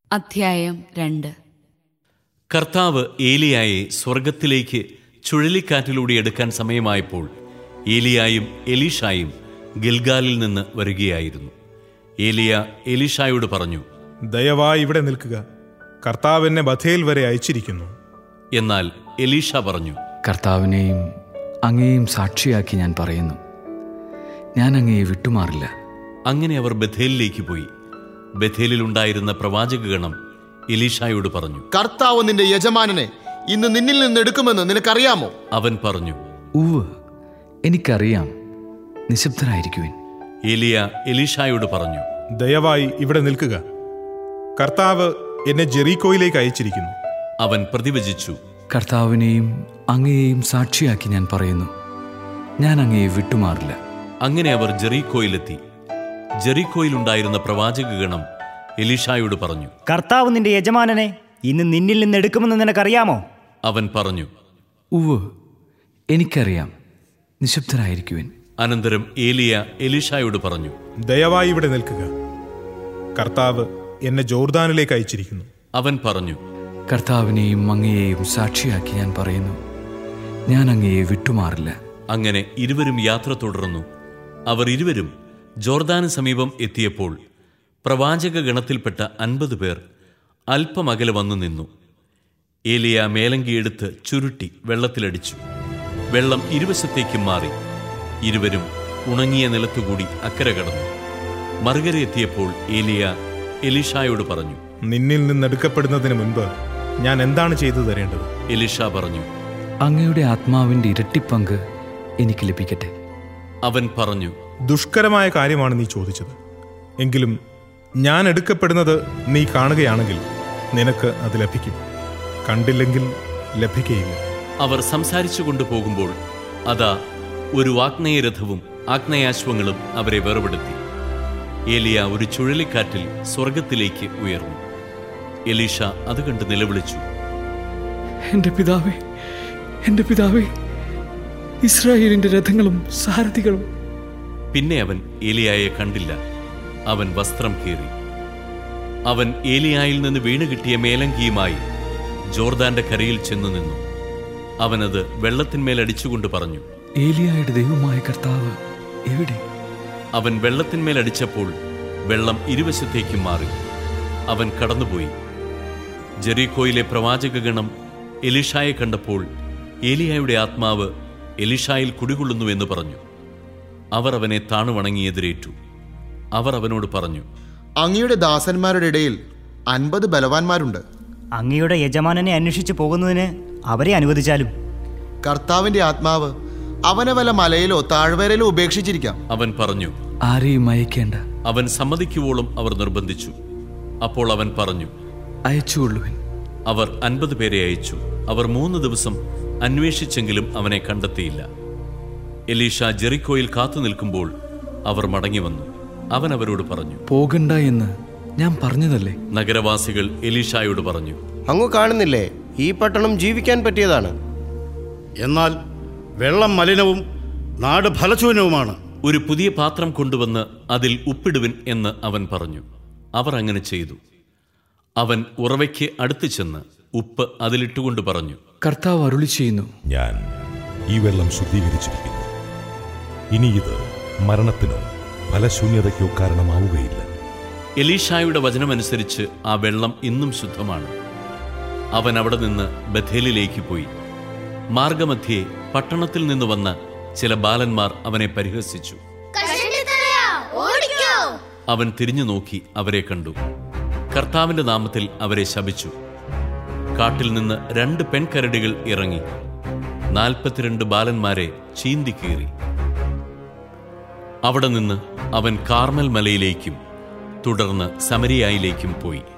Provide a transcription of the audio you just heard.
അധ്യായം രണ്ട് കർത്താവ് ഏലിയായെ സ്വർഗത്തിലേക്ക് ചുഴലിക്കാറ്റിലൂടെ എടുക്കാൻ സമയമായപ്പോൾ ഏലിയായും എലീഷായും ഗിൽഗാലിൽ നിന്ന് വരികയായിരുന്നു ഏലിയ എലീഷായോട് പറഞ്ഞു ദയവായി ഇവിടെ നിൽക്കുക കർത്താവ് എന്നെ ബഥേൽ വരെ അയച്ചിരിക്കുന്നു എന്നാൽ എലീഷ പറഞ്ഞു കർത്താവിനെയും അങ്ങയെയും സാക്ഷിയാക്കി ഞാൻ പറയുന്നു ഞാൻ അങ്ങയെ വിട്ടുമാറില്ല അങ്ങനെ അവർ ബഥേലിലേക്ക് പോയി ബഥേലിലുണ്ടായിരുന്ന പ്രവാചകഗണം എലീഷായോട് പറഞ്ഞു കർത്താവ് നിന്റെ യജമാനനെ ഇന്ന് നിന്നിൽ നിന്ന് എടുക്കുമെന്ന് നിനക്കറിയാമോ അവൻ പറഞ്ഞു ഉവ് എനിക്കറിയാം നിശബ്ദരായിരിക്കുവിൻ ഏലിയ എലീഷായോട് പറഞ്ഞു ദയവായി ഇവിടെ നിൽക്കുക കർത്താവ് എന്നെ ജെറീക്കോയിലേക്ക് അയച്ചിരിക്കുന്നു അവൻ പ്രതിവചിച്ചു കർത്താവിനെയും അങ്ങയെയും സാക്ഷിയാക്കി ഞാൻ പറയുന്നു ഞാൻ അങ്ങയെ വിട്ടുമാറില്ല അങ്ങനെ അവർ ജെറീക്കോയിലെത്തി ജെറീക്കോയിലുണ്ടായിരുന്ന പ്രവാചകഗണം എലീഷായോട് പറഞ്ഞു കർത്താവ് നിന്റെ യജമാനനെ ഇന്ന് നിന്നിൽ നിന്ന് എടുക്കുമെന്ന് നിനക്കറിയാമോ അവൻ പറഞ്ഞു ഉവ് എനിക്കറിയാം നിശബ്ദരായിരിക്കുവിൻ അനന്തരം ഏലിയ എലീഷായോട് പറഞ്ഞു ദയവായി ഇവിടെ നിൽക്കുക കർത്താവ് എന്നെ ജോർദാനിലേക്ക് അയച്ചിരിക്കുന്നു അവൻ പറഞ്ഞു കർത്താവിനെയും അങ്ങയെയും സാക്ഷിയാക്കി ഞാൻ പറയുന്നു ഞാൻ അങ്ങയെ വിട്ടുമാറില്ല അങ്ങനെ ഇരുവരും യാത്ര തുടർന്നു അവർ ഇരുവരും ജോർദാന് സമീപം എത്തിയപ്പോൾ പ്രവാചക ഗണത്തിൽപ്പെട്ട അൻപത് പേർ അല്പമകലെ വന്നു നിന്നു ഏലിയ മേലങ്കിയെടുത്ത് ചുരുട്ടി വെള്ളത്തിലടിച്ചു വെള്ളം ഇരുവശത്തേക്കും മാറി ഇരുവരും ഉണങ്ങിയ നിലത്തുകൂടി അക്കരെ കടന്നു മറുകര എത്തിയപ്പോൾ ഏലിയ എലീഷായോട് പറഞ്ഞു നിന്നിൽ നിന്നെടുക്കപ്പെടുന്നതിന് മുൻപ് ഞാൻ എന്താണ് ചെയ്തു തരേണ്ടത് എലീഷ പറഞ്ഞു അങ്ങയുടെ ആത്മാവിൻ്റെ ഇരട്ടിപ്പങ്ക് എനിക്ക് ലഭിക്കട്ടെ അവൻ പറഞ്ഞു ദുഷ്കരമായ കാര്യമാണ് നീ ചോദിച്ചത് എങ്കിലും ഞാൻ എടുക്കപ്പെടുന്നത് നീ കാണുകയാണെങ്കിൽ നിനക്ക് അത് ലഭിക്കും കണ്ടില്ലെങ്കിൽ ലഭിക്കയില്ല അവർ സംസാരിച്ചു കൊണ്ടുപോകുമ്പോൾ അതാ ഒരു വാഗ്നേയരഥവും ആഗ്നേയാശ്വങ്ങളും അവരെ വേർപെടുത്തി ഏലിയ ഒരു ചുഴലിക്കാറ്റിൽ സ്വർഗത്തിലേക്ക് ഉയർന്നു എലീഷ അത് കണ്ട് നിലവിളിച്ചു എൻ്റെ പിതാവേ എൻ്റെ പിതാവേ ഇസ്രായേലിന്റെ രഥങ്ങളും സാരഥികളും പിന്നെ അവൻ ഏലിയായെ കണ്ടില്ല അവൻ വസ്ത്രം കീറി അവൻ ഏലിയായിൽ നിന്ന് വീണ് കിട്ടിയ മേലങ്കിയുമായി ജോർദാന്റെ കരയിൽ ചെന്നു നിന്നു അവനത് വെള്ളത്തിന്മേൽ അടിച്ചുകൊണ്ട് പറഞ്ഞു ഏലിയായുടെ ദൈവമായ കർത്താവ് എവിടെ അവൻ വെള്ളത്തിന്മേൽ അടിച്ചപ്പോൾ വെള്ളം ഇരുവശത്തേക്കും മാറി അവൻ കടന്നുപോയി ജെറീക്കോയിലെ പ്രവാചകഗണം എലിഷായെ കണ്ടപ്പോൾ ഏലിയായുടെ ആത്മാവ് എലിഷായിൽ കുടികൊള്ളുന്നു എന്ന് പറഞ്ഞു അവർ അവനെ താണുവണങ്ങി എതിരേറ്റു അവർ അവനോട് പറഞ്ഞു അങ്ങയുടെ ദാസന്മാരുടെ ഇടയിൽ അൻപത് ബലവാന്മാരുണ്ട് അങ്ങയുടെ യജമാനനെ അന്വേഷിച്ചു പോകുന്നതിന് അവരെ അനുവദിച്ചാലും കർത്താവിന്റെ ആത്മാവ് അവനെ വല്ല മലയിലോ താഴ്വരയിലോ ഉപേക്ഷിച്ചിരിക്കാം അവൻ പറഞ്ഞു ആരെയും അയക്കേണ്ട അവൻ സമ്മതിക്കുവോളം അവർ നിർബന്ധിച്ചു അപ്പോൾ അവൻ പറഞ്ഞു അയച്ചുകൊള്ളുവിൻ അവർ അൻപത് പേരെ അയച്ചു അവർ മൂന്ന് ദിവസം അന്വേഷിച്ചെങ്കിലും അവനെ കണ്ടെത്തിയില്ല എലീഷ ജെറിക്കോയിൽ കാത്തു നിൽക്കുമ്പോൾ അവർ മടങ്ങി വന്നു അവൻ അവരോട് പറഞ്ഞു പോകണ്ട എന്ന് ഞാൻ പറഞ്ഞതല്ലേ നഗരവാസികൾ എലീഷായോട് പറഞ്ഞു അങ്ങ് കാണുന്നില്ലേ ഈ പട്ടണം ജീവിക്കാൻ പറ്റിയതാണ് എന്നാൽ വെള്ളം മലിനവും നാട് ഫലശൂന്യവുമാണ് ഒരു പുതിയ പാത്രം കൊണ്ടുവന്ന് അതിൽ ഉപ്പിടുവിൻ എന്ന് അവൻ പറഞ്ഞു അവർ അങ്ങനെ ചെയ്തു അവൻ ഉറവയ്ക്ക് അടുത്തു ചെന്ന് ഉപ്പ് അതിലിട്ടുകൊണ്ട് പറഞ്ഞു കർത്താവ് അരുളി ചെയ്യുന്നു ഞാൻ ഈ വെള്ളം ശുദ്ധീകരിച്ചിരിക്കുന്നു ഇനി ഇത് മരണത്തിനോ ഫലശൂന്യതയ്ക്കോ കാരണമാവുകയില്ല എലീഷായുടെ വചനമനുസരിച്ച് ആ വെള്ളം ഇന്നും ശുദ്ധമാണ് അവൻ അവിടെ നിന്ന് ബഥേലിലേക്ക് പോയി മാർഗമധ്യേ പട്ടണത്തിൽ നിന്ന് വന്ന ചില ബാലന്മാർ അവനെ പരിഹസിച്ചു അവൻ തിരിഞ്ഞു നോക്കി അവരെ കണ്ടു കർത്താവിന്റെ നാമത്തിൽ അവരെ ശപിച്ചു കാട്ടിൽ നിന്ന് രണ്ട് പെൺകരടികൾ ഇറങ്ങി നാൽപ്പത്തിരണ്ട് ബാലന്മാരെ ചീന്തി കീറി അവിടെ നിന്ന് അവൻ കാർമൽ മലയിലേക്കും തുടർന്ന് സമരിയായിലേക്കും പോയി